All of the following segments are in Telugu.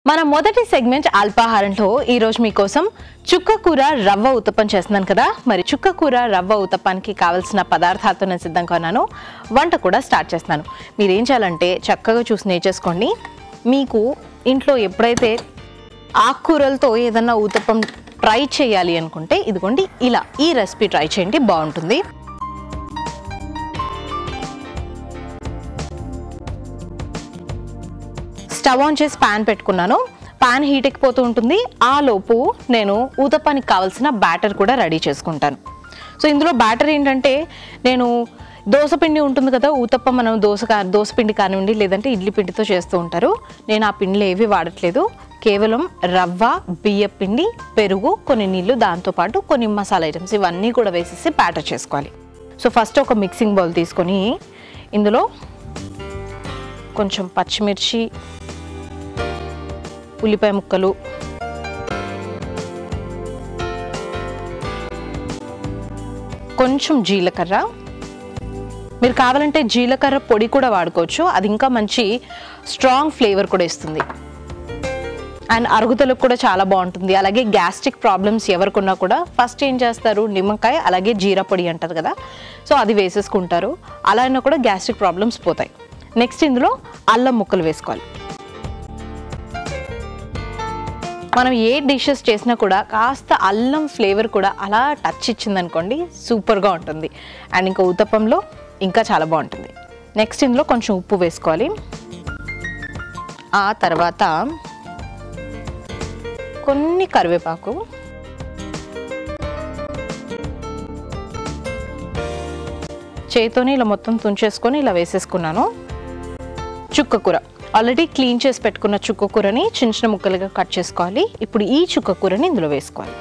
మన మొదటి సెగ్మెంట్ అల్పాహారంలో ఈ రోజు మీకోసం చుక్క కూర రవ్వ ఉత్తప్పం చేస్తున్నాను కదా మరి చుక్క కూర రవ్వ ఉత్తప్పానికి కావాల్సిన పదార్థాలతో నేను సిద్ధంగా ఉన్నాను వంట కూడా స్టార్ట్ చేస్తున్నాను మీరు ఏం చేయాలంటే చక్కగా చూసి నేర్చేసుకోండి మీకు ఇంట్లో ఎప్పుడైతే ఆకుకూరలతో ఏదన్నా ఊతప్పం ట్రై చేయాలి అనుకుంటే ఇదిగోండి ఇలా ఈ రెసిపీ ట్రై చేయండి బాగుంటుంది స్టవ్ ఆన్ చేసి పాన్ పెట్టుకున్నాను పాన్ హీట్ ఎక్కిపోతూ ఉంటుంది ఆ లోపు నేను ఊతప్పానికి కావాల్సిన బ్యాటర్ కూడా రెడీ చేసుకుంటాను సో ఇందులో బ్యాటర్ ఏంటంటే నేను దోస పిండి ఉంటుంది కదా ఊతప్ప మనం దోస కా- దోస పిండి కానివ్వండి లేదంటే ఇడ్లీ పిండితో చేస్తూ ఉంటారు నేను ఆ పిండిలో ఏవి వాడట్లేదు కేవలం రవ్వ బియ్య పిండి పెరుగు కొన్ని నీళ్లు దాంతోపాటు కొన్ని మసాలా ఐటమ్స్ ఇవన్నీ కూడా వేసేసి బ్యాటర్ చేసుకోవాలి సో ఫస్ట్ ఒక మిక్సింగ్ బౌల్ తీసుకొని ఇందులో కొంచెం పచ్చిమిర్చి ఉల్లిపాయ ముక్కలు కొంచెం జీలకర్ర మీరు కావాలంటే జీలకర్ర పొడి కూడా వాడుకోవచ్చు అది ఇంకా మంచి స్ట్రాంగ్ ఫ్లేవర్ కూడా ఇస్తుంది అండ్ అరుగుదలకు కూడా చాలా బాగుంటుంది అలాగే గ్యాస్ట్రిక్ ప్రాబ్లమ్స్ ఎవరికున్నా కూడా ఫస్ట్ ఏం చేస్తారు నిమ్మకాయ అలాగే జీరా పొడి అంటారు కదా సో అది వేసేసుకుంటారు అలా అయినా కూడా గ్యాస్ట్రిక్ ప్రాబ్లమ్స్ పోతాయి నెక్స్ట్ ఇందులో అల్లం ముక్కలు వేసుకోవాలి మనం ఏ డిషెస్ చేసినా కూడా కాస్త అల్లం ఫ్లేవర్ కూడా అలా టచ్ ఇచ్చిందనుకోండి సూపర్గా ఉంటుంది అండ్ ఇంకా ఉతప్పంలో ఇంకా చాలా బాగుంటుంది నెక్స్ట్ ఇందులో కొంచెం ఉప్పు వేసుకోవాలి ఆ తర్వాత కొన్ని కరివేపాకు చేతితోనే ఇలా మొత్తం తుంచేసుకొని ఇలా వేసేసుకున్నాను చుక్క కూర ఆల్రెడీ క్లీన్ చేసి పెట్టుకున్న చుక్క కూరని చిన్న చిన్న ముక్కలుగా కట్ చేసుకోవాలి ఇప్పుడు ఈ చుక్క కూరని ఇందులో వేసుకోవాలి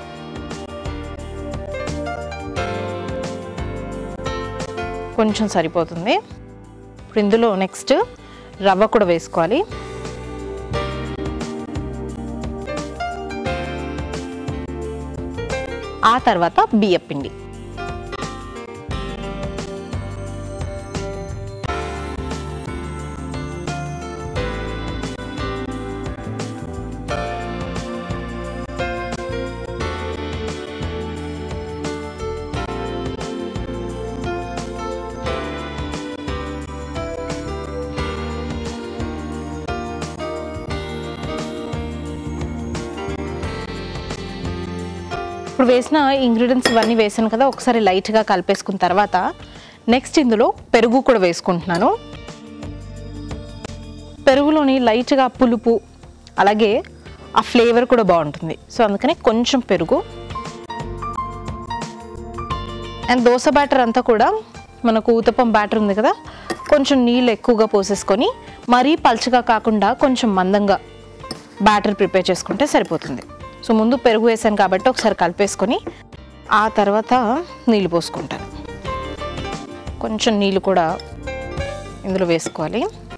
కొంచెం సరిపోతుంది ఇప్పుడు ఇందులో నెక్స్ట్ రవ్వ కూడా వేసుకోవాలి ఆ తర్వాత బియ్యపిండి ఇప్పుడు వేసిన ఇంగ్రీడియంట్స్ ఇవన్నీ వేసాను కదా ఒకసారి లైట్గా కలిపేసుకున్న తర్వాత నెక్స్ట్ ఇందులో పెరుగు కూడా వేసుకుంటున్నాను పెరుగులోని లైట్గా పులుపు అలాగే ఆ ఫ్లేవర్ కూడా బాగుంటుంది సో అందుకని కొంచెం పెరుగు అండ్ దోశ బ్యాటర్ అంతా కూడా మనకు ఊతప్పం బ్యాటర్ ఉంది కదా కొంచెం నీళ్ళు ఎక్కువగా పోసేసుకొని మరీ పల్చగా కాకుండా కొంచెం మందంగా బ్యాటర్ ప్రిపేర్ చేసుకుంటే సరిపోతుంది సో ముందు పెరుగు వేసాను కాబట్టి ఒకసారి కలిపేసుకొని ఆ తర్వాత నీళ్ళు పోసుకుంటాను కొంచెం నీళ్ళు కూడా ఇందులో వేసుకోవాలి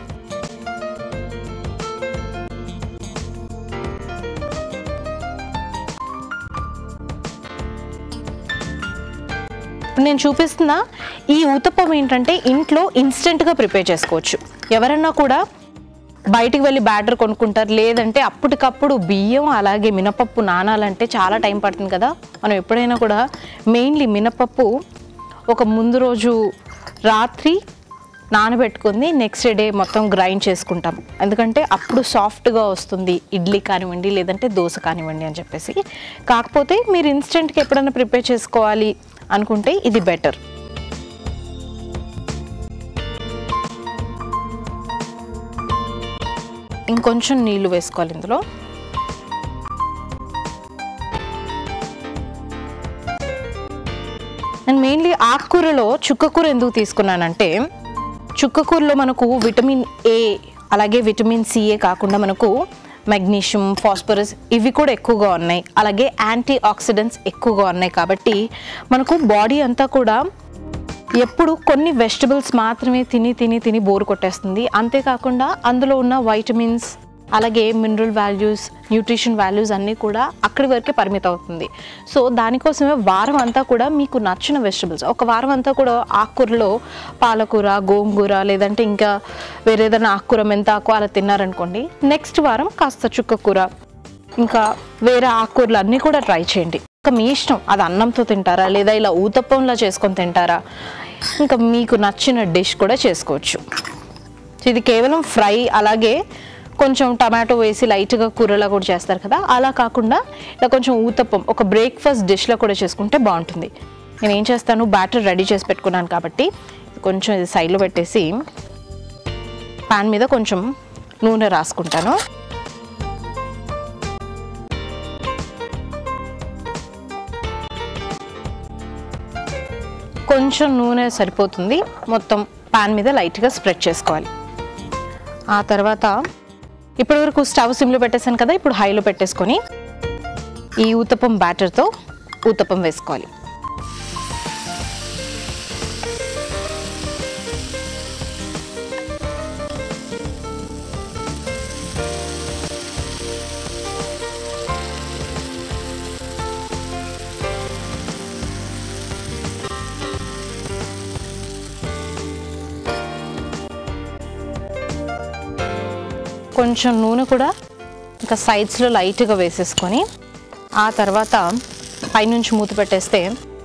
ఇప్పుడు నేను చూపిస్తున్న ఈ ఊతప్పం ఏంటంటే ఇంట్లో ఇన్స్టెంట్గా ప్రిపేర్ చేసుకోవచ్చు ఎవరన్నా కూడా బయటికి వెళ్ళి బ్యాటర్ కొనుక్కుంటారు లేదంటే అప్పటికప్పుడు బియ్యం అలాగే మినపప్పు నానాలంటే చాలా టైం పడుతుంది కదా మనం ఎప్పుడైనా కూడా మెయిన్లీ మినపప్పు ఒక ముందు రోజు రాత్రి నానబెట్టుకుంది నెక్స్ట్ డే మొత్తం గ్రైండ్ చేసుకుంటాం ఎందుకంటే అప్పుడు సాఫ్ట్గా వస్తుంది ఇడ్లీ కానివ్వండి లేదంటే దోశ కానివ్వండి అని చెప్పేసి కాకపోతే మీరు ఇన్స్టెంట్కి ఎప్పుడైనా ప్రిపేర్ చేసుకోవాలి అనుకుంటే ఇది బెటర్ ఇంకొంచెం నీళ్లు వేసుకోవాలి ఇందులో నేను మెయిన్లీ ఆకుకూరలో చుక్కకూర ఎందుకు తీసుకున్నానంటే చుక్కకూరలో మనకు విటమిన్ ఏ అలాగే విటమిన్ సిఏ కాకుండా మనకు మెగ్నీషియం ఫాస్ఫరస్ ఇవి కూడా ఎక్కువగా ఉన్నాయి అలాగే యాంటీ ఆక్సిడెంట్స్ ఎక్కువగా ఉన్నాయి కాబట్టి మనకు బాడీ అంతా కూడా ఎప్పుడు కొన్ని వెజిటబుల్స్ మాత్రమే తిని తిని తిని బోర్ కొట్టేస్తుంది అంతేకాకుండా అందులో ఉన్న వైటమిన్స్ అలాగే మినరల్ వాల్యూస్ న్యూట్రిషన్ వాల్యూస్ అన్నీ కూడా అక్కడి వరకే పరిమితం అవుతుంది సో దానికోసమే వారం అంతా కూడా మీకు నచ్చిన వెజిటబుల్స్ ఒక వారం అంతా కూడా ఆకుకూరలో పాలకూర గోంగూర లేదంటే ఇంకా వేరే ఏదైనా ఆకుకూర మెంతాకు అలా తిన్నారనుకోండి నెక్స్ట్ వారం కాస్త చుక్కకూర ఇంకా వేరే ఆకుకూరలు అన్నీ కూడా ట్రై చేయండి ఇంకా మీ ఇష్టం అది అన్నంతో తింటారా లేదా ఇలా ఊతప్పంలా చేసుకొని తింటారా ఇంకా మీకు నచ్చిన డిష్ కూడా చేసుకోవచ్చు ఇది కేవలం ఫ్రై అలాగే కొంచెం టమాటో వేసి లైట్గా కూరలా కూడా చేస్తారు కదా అలా కాకుండా ఇలా కొంచెం ఊతప్పం ఒక బ్రేక్ఫాస్ట్ డిష్లో కూడా చేసుకుంటే బాగుంటుంది నేను ఏం చేస్తాను బ్యాటర్ రెడీ చేసి పెట్టుకున్నాను కాబట్టి కొంచెం ఇది సైడ్లో పెట్టేసి పాన్ మీద కొంచెం నూనె రాసుకుంటాను కొంచెం నూనె సరిపోతుంది మొత్తం పాన్ మీద లైట్గా స్ప్రెడ్ చేసుకోవాలి ఆ తర్వాత ఇప్పటి వరకు స్టవ్ సిమ్లో పెట్టేశాను కదా ఇప్పుడు హైలో పెట్టేసుకొని ఈ ఊతప్పం బ్యాటర్తో ఊతప్పం వేసుకోవాలి కొంచెం నూనె కూడా ఇంకా సైడ్స్లో లైట్గా వేసేసుకొని ఆ తర్వాత పైనుంచి మూత పెట్టేస్తే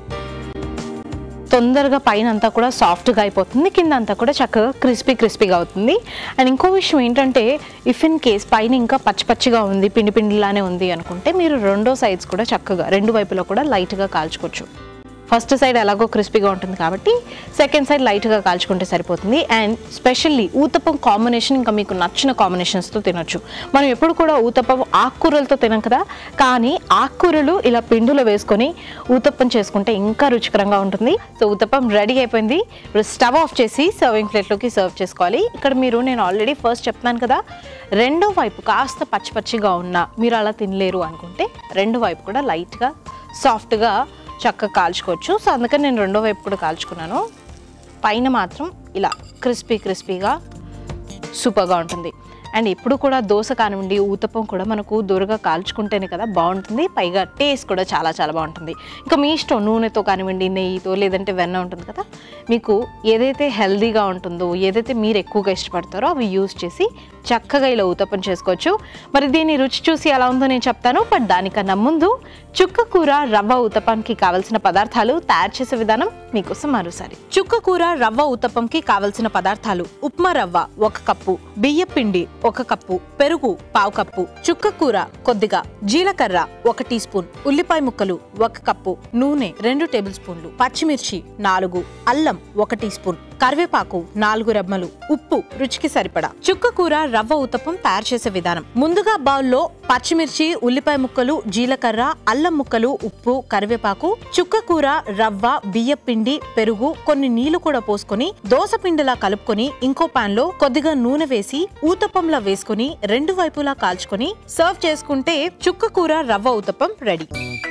తొందరగా పైన అంతా కూడా సాఫ్ట్గా అయిపోతుంది కింద అంతా కూడా చక్కగా క్రిస్పీ క్రిస్పీగా అవుతుంది అండ్ ఇంకో విషయం ఏంటంటే ఇఫ్ ఇన్ కేస్ పైన ఇంకా పచ్చి పచ్చిగా ఉంది పిండి పిండిలానే ఉంది అనుకుంటే మీరు రెండో సైడ్స్ కూడా చక్కగా రెండు వైపులో కూడా లైట్గా కాల్చుకోవచ్చు ఫస్ట్ సైడ్ ఎలాగో క్రిస్పీగా ఉంటుంది కాబట్టి సెకండ్ సైడ్ లైట్గా కాల్చుకుంటే సరిపోతుంది అండ్ స్పెషల్లీ ఊతప్పం కాంబినేషన్ ఇంకా మీకు నచ్చిన కాంబినేషన్స్తో తినొచ్చు మనం ఎప్పుడు కూడా ఊతప్పం ఆకుకూరలతో తినం కదా కానీ ఆకుకూరలు ఇలా పిండిలో వేసుకొని ఊతప్పం చేసుకుంటే ఇంకా రుచికరంగా ఉంటుంది సో ఊతప్పం రెడీ అయిపోయింది ఇప్పుడు స్టవ్ ఆఫ్ చేసి సర్వింగ్ ప్లేట్లోకి సర్వ్ చేసుకోవాలి ఇక్కడ మీరు నేను ఆల్రెడీ ఫస్ట్ చెప్తున్నాను కదా రెండో వైపు కాస్త పచ్చి పచ్చిగా ఉన్నా మీరు అలా తినలేరు అనుకుంటే రెండో వైపు కూడా లైట్గా సాఫ్ట్గా చక్కగా కాల్చుకోవచ్చు సో అందుకని నేను రెండో వైపు కూడా కాల్చుకున్నాను పైన మాత్రం ఇలా క్రిస్పీ క్రిస్పీగా సూపర్గా ఉంటుంది అండ్ ఎప్పుడు కూడా దోశ కానివ్వండి ఊతప్పం కూడా మనకు దూరగా కాల్చుకుంటేనే కదా బాగుంటుంది పైగా టేస్ట్ కూడా చాలా చాలా బాగుంటుంది ఇంకా మీ ఇష్టం నూనెతో కానివ్వండి నెయ్యితో లేదంటే వెన్న ఉంటుంది కదా మీకు ఏదైతే హెల్దీగా ఉంటుందో ఏదైతే మీరు ఎక్కువగా ఇష్టపడతారో అవి యూజ్ చేసి చక్కగా ఇలా ఊతప్పం చేసుకోవచ్చు మరి దీని రుచి చూసి ఎలా ఉందో నేను చెప్తాను బట్ దానికన్నా ముందు చుక్క కూర రవ్వ ఊతప్పంకి కావలసిన పదార్థాలు తయారు చేసే విధానం మీకోసం మరోసారి చుక్క కూర రవ్వ ఊతప్పంకి కావలసిన పదార్థాలు ఉప్మా రవ్వ ఒక కప్పు బియ్య పిండి ఒక కప్పు పెరుగు పావు కప్పు చుక్క కూర కొద్దిగా జీలకర్ర ఒక టీ స్పూన్ ఉల్లిపాయ ముక్కలు ఒక కప్పు నూనె రెండు టేబుల్ స్పూన్లు పచ్చిమిర్చి నాలుగు అల్లం ఒక టీ స్పూన్ కరివేపాకు నాలుగు రెమ్మలు ఉప్పు రుచికి సరిపడా చుక్క కూర రవ్వ ఉత్తపం తయారు చేసే విధానం ముందుగా బౌల్లో పచ్చిమిర్చి ఉల్లిపాయ ముక్కలు జీలకర్ర అల్లం ముక్కలు ఉప్పు కరివేపాకు చుక్క కూర రవ్వ బియ్య పిండి పెరుగు కొన్ని నీళ్లు కూడా పోసుకొని దోస పిండిలా కలుపుకొని ఇంకో పాన్ లో కొద్దిగా నూనె వేసి ఊతప్పంలా వేసుకొని రెండు వైపులా కాల్చుకొని సర్వ్ చేసుకుంటే చుక్క కూర రవ్వ ఊతప్పం రెడీ